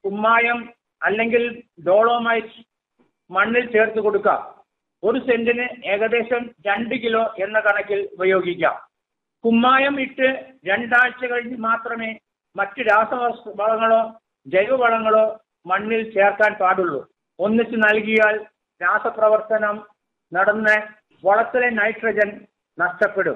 കുമ്മായം അല്ലെങ്കിൽ ഡോളോമൈറ്റ് മണ്ണിൽ ചേർത്ത് കൊടുക്കാം ഒരു സെന്റിന് ഏകദേശം രണ്ട് കിലോ എന്ന കണക്കിൽ ഉപയോഗിക്കാം കുമ്മായം ഇട്ട് രണ്ടാഴ്ച കഴിഞ്ഞ് മാത്രമേ മറ്റ് രാസവസ്തു വളങ്ങളോ ജൈവവളങ്ങളോ മണ്ണിൽ ചേർക്കാൻ പാടുള്ളൂ ഒന്നിച്ച് നൽകിയാൽ രാസപ്രവർത്തനം നടന്ന് വളത്തിലെ നൈട്രജൻ നഷ്ടപ്പെടും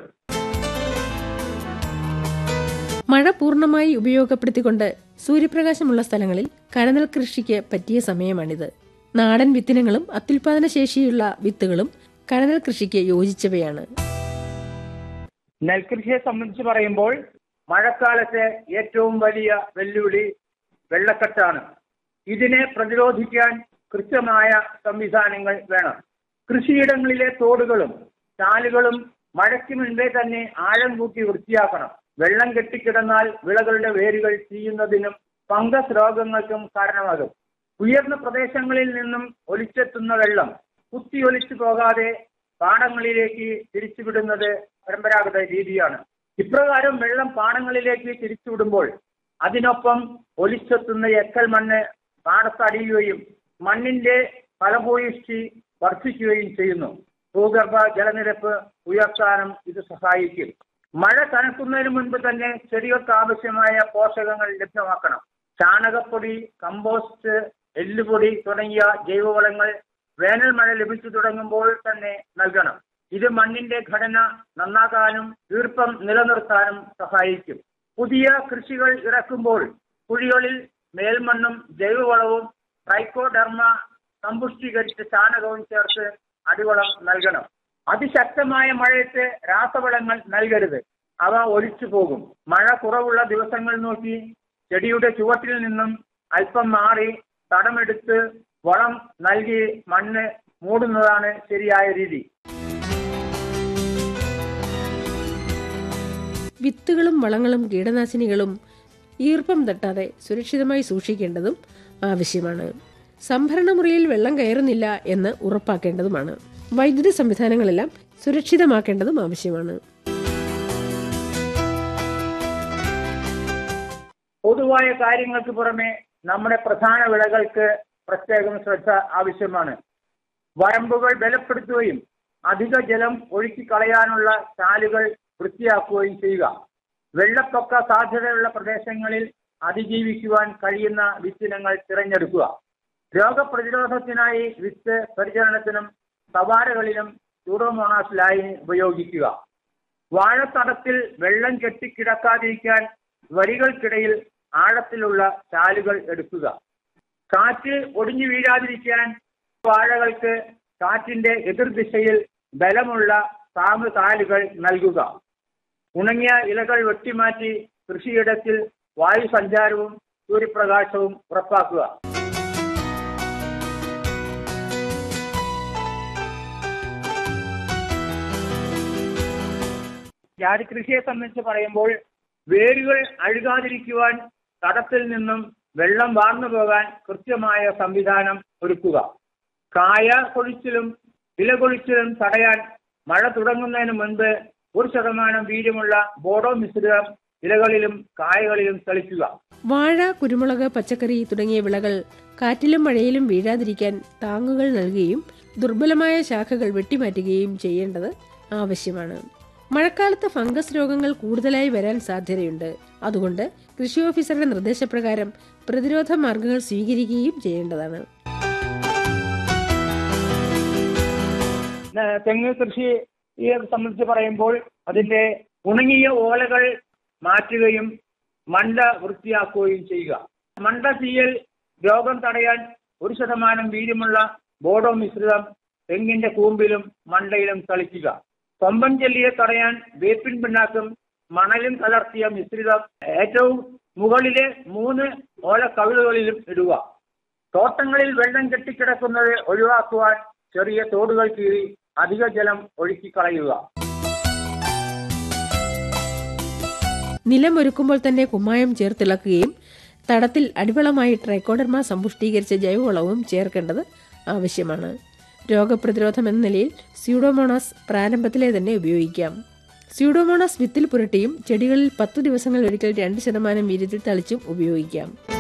മഴ പൂർണ്ണമായി ഉപയോഗപ്പെടുത്തിക്കൊണ്ട് സൂര്യപ്രകാശമുള്ള സ്ഥലങ്ങളിൽ കരനെൽ കൃഷിക്ക് പറ്റിയ സമയമാണിത് നാടൻ വിത്തിനങ്ങളും അത്യുൽപാദന ശേഷിയുള്ള വിത്തുകളും കരനെൽ കൃഷിക്ക് യോജിച്ചവയാണ് നെൽകൃഷിയെ സംബന്ധിച്ച് പറയുമ്പോൾ മഴക്കാലത്തെ ഏറ്റവും വലിയ വെല്ലുവിളി വെള്ളക്കെട്ടാണ് ഇതിനെ പ്രതിരോധിക്കാൻ കൃത്യമായ സംവിധാനങ്ങൾ വേണം കൃഷിയിടങ്ങളിലെ തോടുകളും ചാലുകളും മഴയ്ക്ക് മുൻപേ തന്നെ ആഴം കൂട്ടി വൃത്തിയാക്കണം വെള്ളം കെട്ടിക്കിടന്നാൽ വിളകളുടെ വേരുകൾ ചീയുന്നതിനും ഫംഗസ് രോഗങ്ങൾക്കും കാരണമാകും ഉയർന്ന പ്രദേശങ്ങളിൽ നിന്നും ഒലിച്ചെത്തുന്ന വെള്ളം കുത്തിയൊലിച്ചു പോകാതെ പാടങ്ങളിലേക്ക് തിരിച്ചുവിടുന്നത് പരമ്പരാഗത രീതിയാണ് ഇപ്രകാരം വെള്ളം പാടങ്ങളിലേക്ക് തിരിച്ചുവിടുമ്പോൾ അതിനൊപ്പം ഒലിച്ചെത്തുന്ന എക്കൽ മണ്ണ് പാടത്തടിയുകയും മണ്ണിന്റെ ഫലഭൂയിഷ്ടി വർദ്ധിക്കുകയും ചെയ്യുന്നു ഭൂഗർഭ ജലനിരപ്പ് ഉയർത്താനും ഇത് സഹായിക്കും മഴ കനക്കുന്നതിന് മുൻപ് തന്നെ ചെടികൾക്ക് ആവശ്യമായ പോഷകങ്ങൾ ലഭ്യമാക്കണം ചാണകപ്പൊടി കമ്പോസ്റ്റ് എല്ലുപൊടി തുടങ്ങിയ ജൈവവളങ്ങൾ വേനൽ മഴ ലഭിച്ചു തുടങ്ങുമ്പോൾ തന്നെ നൽകണം ഇത് മണ്ണിന്റെ ഘടന നന്നാക്കാനും ഈർപ്പം നിലനിർത്താനും സഹായിക്കും പുതിയ കൃഷികൾ ഇറക്കുമ്പോൾ കുഴികളിൽ മേൽമണ്ണും ജൈവവളവും ട്രൈക്കോഡർമ സമ്പുഷ്ടീകരിച്ച ചാണകവും ചേർത്ത് അടിവളം നൽകണം അതിശക്തമായ മഴയത്ത് രാസവളങ്ങൾ നൽകരുത് അവ ഒലിച്ചു പോകും മഴ കുറവുള്ള ദിവസങ്ങൾ നോക്കി ചെടിയുടെ ചുവട്ടിൽ നിന്നും അല്പം മാറി തടമെടുത്ത് വളം നൽകി മണ്ണ് മൂടുന്നതാണ് ശരിയായ രീതി വിത്തുകളും വളങ്ങളും കീടനാശിനികളും ഈർപ്പം തട്ടാതെ സുരക്ഷിതമായി സൂക്ഷിക്കേണ്ടതും ആവശ്യമാണ് സംഭരണ മുറിയിൽ വെള്ളം കയറുന്നില്ല എന്ന് ഉറപ്പാക്കേണ്ടതുമാണ് വൈദ്യുതി സംവിധാനങ്ങളെല്ലാം സുരക്ഷിതമാക്കേണ്ടതും ആവശ്യമാണ് പൊതുവായ കാര്യങ്ങൾക്ക് പുറമെ നമ്മുടെ പ്രധാന വിളകൾക്ക് പ്രത്യേകം ശ്രദ്ധ ആവശ്യമാണ് വരമ്പുകൾ ബലപ്പെടുത്തുകയും അധിക ജലം ഒഴുക്കി കളയാനുള്ള ചാലുകൾ വൃത്തിയാക്കുകയും ചെയ്യുക വെള്ളപ്പൊക്ക സാധ്യതയുള്ള പ്രദേശങ്ങളിൽ അതിജീവിക്കുവാൻ കഴിയുന്ന വിത്തിനങ്ങൾ തിരഞ്ഞെടുക്കുക രോഗപ്രതിരോധത്തിനായി വിത്ത് പരിചരണത്തിനും സവാരകളിലും സൂഡോമോണാസ് ലൈൻ ഉപയോഗിക്കുക വാഴത്തടത്തിൽ വെള്ളം കെട്ടിക്കിടക്കാതിരിക്കാൻ വരികൾക്കിടയിൽ ആഴത്തിലുള്ള ചാലുകൾ എടുക്കുക കാറ്റ് ഒടിഞ്ഞു വീഴാതിരിക്കാൻ വാഴകൾക്ക് കാറ്റിന്റെ എതിർദിശയിൽ ബലമുള്ള താമ് കാലുകൾ നൽകുക ഉണങ്ങിയ ഇലകൾ വെട്ടിമാറ്റി കൃഷിയിടത്തിൽ വായു സഞ്ചാരവും സൂര്യപ്രകാശവും ഉറപ്പാക്കുക ജാതി കൃഷിയെ സംബന്ധിച്ച് പറയുമ്പോൾ വേരുകൾ അഴുകാതിരിക്കുവാൻ തടത്തിൽ നിന്നും വെള്ളം വാർന്നു പോകാൻ കൃത്യമായ സംവിധാനം ഒരുക്കുക കായ കൊഴിച്ചിലും ഇല കൊഴിച്ചിലും തടയാൻ മഴ തുടങ്ങുന്നതിന് മുൻപ് ഒരു ശതമാനം വീര്യമുള്ള ബോഡോ മിശ്രിതം ഇലകളിലും കായകളിലും തളിക്കുക വാഴ കുരുമുളക് പച്ചക്കറി തുടങ്ങിയ വിളകൾ കാറ്റിലും മഴയിലും വീഴാതിരിക്കാൻ താങ്ങുകൾ നൽകുകയും ദുർബലമായ ശാഖകൾ വെട്ടിമാറ്റുകയും ചെയ്യേണ്ടത് ആവശ്യമാണ് മഴക്കാലത്ത് ഫംഗസ് രോഗങ്ങൾ കൂടുതലായി വരാൻ സാധ്യതയുണ്ട് അതുകൊണ്ട് കൃഷി ഓഫീസറുടെ നിർദ്ദേശപ്രകാരം പ്രതിരോധ മാർഗങ്ങൾ സ്വീകരിക്കുകയും ചെയ്യേണ്ടതാണ് ന- തെങ്ങ് കൃഷിയെ സംബന്ധിച്ച് പറയുമ്പോൾ അതിന്റെ ഉണങ്ങിയ ഓലകൾ മാറ്റുകയും മണ്ട വൃത്തിയാക്കുകയും ചെയ്യുക മണ്ട ചീയൽ രോഗം തടയാൻ ഒരു ശതമാനം വീര്യമുള്ള ബോഡോ മിശ്രിതം തെങ്ങിന്റെ കൂമ്പിലും മണ്ടയിലും തളിക്കുക കൊമ്പൻ ചെല്ലിയെ തടയാൻ വേപ്പിൻ പിണ്ണാക്കും മണലും കലർത്തിയ മിശ്രിതം ഏറ്റവും മുകളിലെ മൂന്ന് ഓല കവിളുകളിലും ഇടുക തോട്ടങ്ങളിൽ വെള്ളം കെട്ടിക്കിടക്കുന്നത് ഒഴിവാക്കുവാൻ ചെറിയ തോടുകൾ കീറി അധിക ജലം ഒഴുക്കിക്കളയുക നിലമൊരുക്കുമ്പോൾ തന്നെ കുമ്മായം ചേർത്തിളക്കുകയും തടത്തിൽ അടിവളമായി ട്രൈക്കോഡർമ സമ്പുഷ്ടീകരിച്ച ജൈവവളവും ചേർക്കേണ്ടത് ആവശ്യമാണ് രോഗപ്രതിരോധം എന്ന നിലയിൽ സ്യൂഡോമോണാസ് പ്രാരംഭത്തിലെ തന്നെ ഉപയോഗിക്കാം സ്യൂഡോമോണാസ് വിത്തിൽ പുരട്ടിയും ചെടികളിൽ പത്തു ദിവസങ്ങൾ ഒരിക്കൽ രണ്ട് ശതമാനം വീര്യത്തിൽ തളിച്ചും ഉപയോഗിക്കാം